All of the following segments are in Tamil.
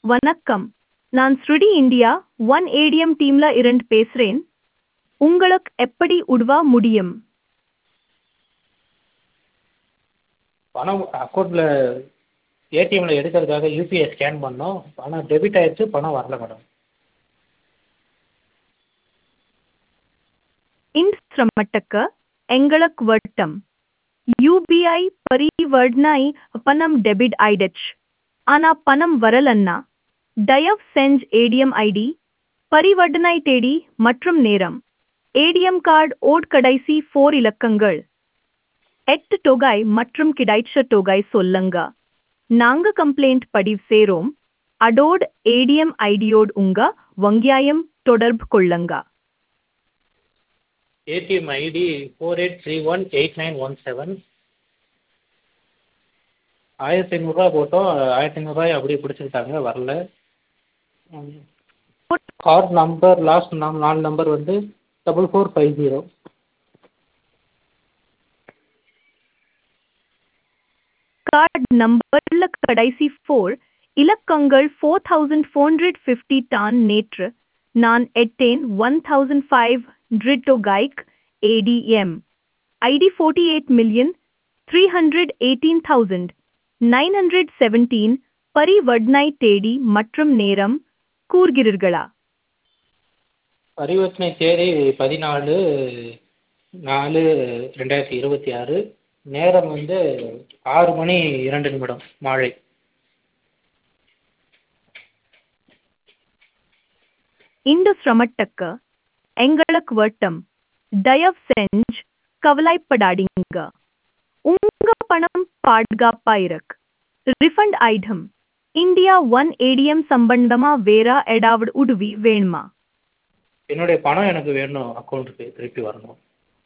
வணக்கம் நான் ஸ்ருடி இந்தியா ஒன் ஏடிஎம் டீம்ல இருந்து பேசுறேன் உங்களுக்கு எப்படி உதவ முடியும் பணம் அக்கௌண்ட்டில் ஏடிஎம்மில் எடுக்கிறதுக்காக யூபிஐ ஸ்கேன் பண்ணோம் பணம் டெபிட் ஆயிடுச்சு பணம் வரல மேடம் இந்த சிரமத்துக்கு எங்களுக்கு வட்டம் யூபிஐ பரிவர்த்தனை பணம் டெபிட் ஆயிடுச்சு ஆனா பணம் வரலன்னா தயவு செஞ்சு ஏடிஎம் ஐடி பரிவர்த்தனை தேதி மற்றும் நேரம் ஏடிஎம் கார்டு ஓட் கடைசி ஃபோர் இலக்கங்கள் எட்டு தொகை மற்றும் கிடைச்ச தொகை சொல்லுங்க நாங்க கம்ப்ளைண்ட் பதிவு செய்றோம் அதோட ஏடிஎம் ஐடியோடு உங்க வங்கியாயம் தொடர்பு கொள்ளுங்க ATM ID four eight three one eight nine one seven ஆயிரத்தி ஐநூறுரூவா போட்டோம் ஆயிரத்தி ஐநூறுரூவாயை அப்படியே பிடிச்சிக்கிட்டாங்க வரல கார்டு நம்பர் லாஸ்ட் நம் நாலு நம்பர் வந்து double four five zero card நம்பர்ல கடைசி ஃபோர் இலக்கங்கள் four thousand four hundred fifty தான் நேற்று நான் எட்டேன் ஒன் தௌசண்ட் ஃபைவ் ஹண்ட்ரட் கைக் ATM ID forty eight million three hundred eighteen thousand nine hundred seventeen பரிவர்த்தனை தேதி மற்றும் நேரம் கூறுகிறீர்களா பரிவர்த்தனை தேதி பதினாலு நாலு ரெண்டாயிரத்தி இருபத்தி ஆறு நேரம் வந்து ஆறு மணி இரண்டு நிமிடம் மாலை இந்த சிரமத்துக்கு எங்களுக்கு வட்டம் தயவு செஞ்சு கவலைப்படாதீங்க உங்க பணம் பாதுகாப்பா இருக்கு refund item India one ATM சம்பந்தமா வேற ஏதாவது உதவி வேணுமா என்னுடைய பணம் எனக்கு வேணும் அக்கௌண்ட்டுக்கு திருப்பி வரணும்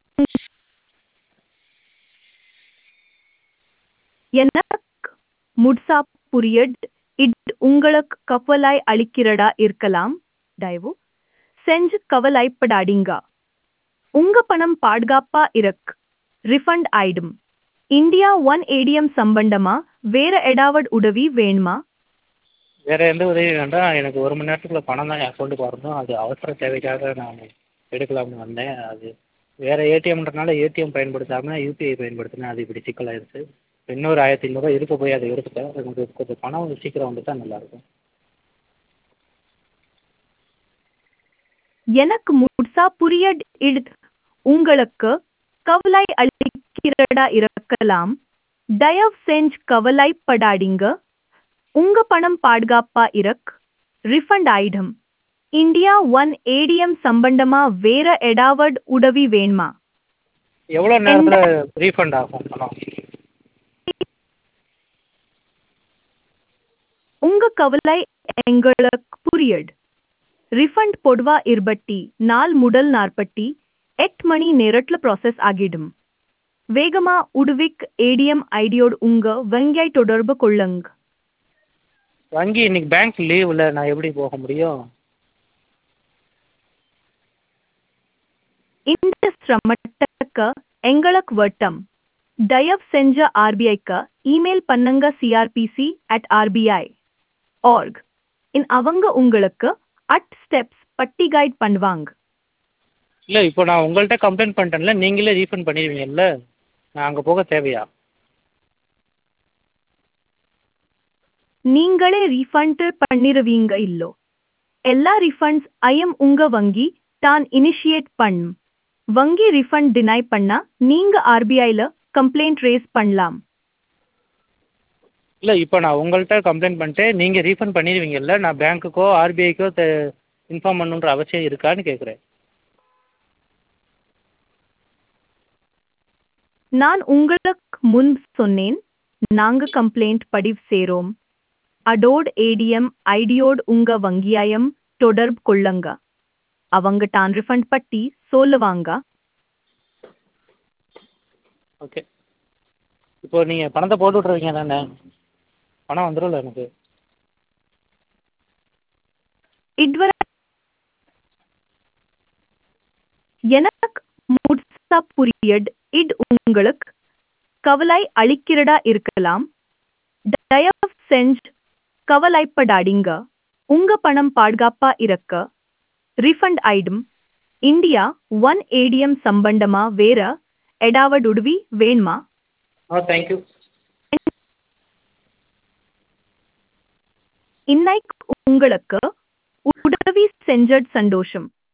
எனக்கு முட்சா புரியட் இது உங்களுக்கு கவலை அளிக்கிறதா இருக்கலாம் தயவு செஞ்சு கவலைப்படாதீங்க உங்க பணம் பாதுகாப்பா இருக்கு ரிஃபண்ட் ஆயிடும் இந்தியா ஒன் ஏடிஎம் சம்பந்தமா வேற ஏதாவது உதவி வேணுமா வேறு எந்த உதவியும் வேண்டாம் எனக்கு ஒரு மணி நேரத்துக்குள்ள பணம் தான் என் அக்கௌண்ட்டுக்கு வரணும் அது அவசர தேவைக்காக நான் எடுக்கலாம்னு வந்தேன் அது வேறு ஏடிஎம்ன்றனால ஏடிஎம் பயன்படுத்தாமல் யூபிஐ பயன்படுத்தினேன் அது இப்படி சிக்கலாயிருச்சு இன்னொரு ஆயிரத்தி ஐநூறுரூவா இருக்க போய் அதை எடுத்துட்டேன் எனக்கு கொஞ்சம் பணம் சீக்கிரம் வந்துட்டா நல்லாயிருக்கும் எனக்கு முட்சா புரியட் இது உங்களுக்கு கவலை அளிக்கிறதா இருக்கலாம் தயவு செஞ்சு கவலைப்படாதீங்க உங்க பணம் பாதுகாப்பா இருக்கு ரிஃபண்ட் ஆயிடும் இந்தியா ஒன் ஏடிஎம் சம்பந்தமா வேற ஏதாவது உதவி வேணுமா எவ்வளோ நேரத்தில் ரீஃபண்ட் ஆகும் பணம் உங்க கவலை எங்களுக்கு புரியட் ரிஃபண்ட் பொதுவா இருபட்டி நாள் முதல் நாற்பட்டி எட்டு மணி நேரத்துல ப்ராசஸ் ஆகிடும் வேகமா உடுவிக் ஏடிஎம் ஐடியோடு உங்க வங்கியை தொடர்பு கொள்ளுங்க வங்கி இன்னைக்கு பேங்க் லீவில் நான் எப்படி போக முடியும் இந்த சிரமத்துக்கு எங்களுக்கு வட்டம் தயவு செஞ்ச ஆர்பிஐக்கு இமெயில் பண்ணுங்க CRPC at RBI org in அவங்க உங்களுக்கு அட் ஸ்டெப்ஸ் பட்டி கைட் பண்ணுவாங்க இல்லை இப்போ நான் உங்கள்கிட்ட கம்ப்ளைண்ட் பண்ணிட்டேன்ல நீங்களே ரீஃபண்ட் பண்ணிடுவீங்கல்ல நான் அங்கே போக தேவையா நீங்களே ரீஃபண்ட் பண்ணிருவீங்க இல்லோ எல்லா ரீஃபண்ட்ஸ் ஐஎம் உங்க வங்கி தான் இனிஷியேட் பண்ணும் வங்கி ரீஃபண்ட் டினை பண்ணா நீங்க ஆர்பிஐல கம்ப்ளைண்ட் ரேஸ் பண்ணலாம் இல்லை இப்போ நான் உங்கள்கிட்ட கம்ப்ளைண்ட் பண்ணிட்டு நீங்கள் ரீஃபண்ட் பண்ணிடுவீங்கல்ல நான் பேங்க்குக்கோ ஆர்பிஐக்கோ இன்ஃபார்ம் பண்ணுன்ற அவசியம் இருக்கான்னு கேட்குறேன் நான் உங்களுக்கு முன் சொன்னேன் நாங்க கம்ப்ளைண்ட் பதிவு செய்றோம் அடோட் ஏடிஎம் ஐடியோடு உங்க வங்கியாயம் தொடர்பு கொள்ளுங்க அவங்க தான் ரிஃபண்ட் பட்டி சொல்லுவாங்க ஓகே இப்போ நீங்கள் பணத்தை போட்டு விட்ருவீங்க தானே பணம் வந்துடும்ல எனக்கு இதுவரை எனக்கு முழுசா புரியட் இது உங்களுக்கு கவலை அளிக்கிறதா இருக்கலாம் தயவு செஞ்சு கவலைப்படாதீங்க உங்க பணம் பாதுகாப்பா இருக்க ரீஃபண்ட் ஆயிடும் இந்தியா ஒன் ஏடிஎம் சம்பந்தமா வேற ஏதாவது உதவி வேணுமா ஆ தேங்க்யூ இன்னைக்கு உங்களுக்கு உதவி செஞ்சது சந்தோஷம்